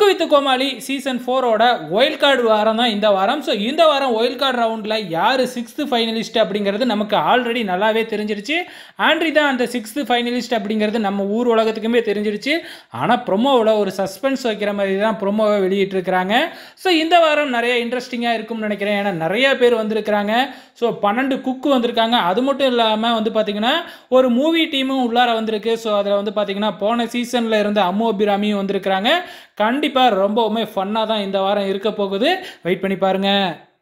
cook with Comali season ஃபோரோட wild card வாரம் தான் இந்த வாரம் ஸோ இந்த வாரம் ஒயில் கார்டு ரவுண்டில் யார் சிக்ஸ்த்து ஃபைனலிஸ்ட் அப்படிங்கிறது நமக்கு ஆல்ரெடி நல்லாவே தெரிஞ்சிருச்சு ஆண்ட்ரி தான் அந்த சிக்ஸ்த்து ஃபைனலிஸ்ட் அப்படிங்கிறது நம்ம ஊர் உலகத்துக்குமே தெரிஞ்சிருச்சு ஆனால் ப்ரொமோவில் ஒரு சஸ்பென்ஸ் வைக்கிற மாதிரி தான் ப்ரொமோவை வெளியிட்டிருக்கிறாங்க ஸோ இந்த வாரம் நிறைய இன்ட்ரெஸ்டிங்காக இருக்கும்னு நினைக்கிறேன் ஏன்னா நிறைய பேர் வந்திருக்கிறாங்க ஸோ பன்னெண்டு குக்கு வந்திருக்காங்க அது மட்டும் இல்லாமல் வந்து பார்த்தீங்கன்னா ஒரு மூவி டீமும் உள்ளார வந்திருக்கு ஸோ அதில் வந்து பார்த்தீங்கன்னா போன சீசனில் இருந்த அம்மு அபிராமியும் வந்திருக்கிறாங்க கண்டிப்பாக ரொம்பவுமே ஃபன்னாக தான் இந்த வாரம் இருக்க போகுது வெயிட் பண்ணி பாருங்கள்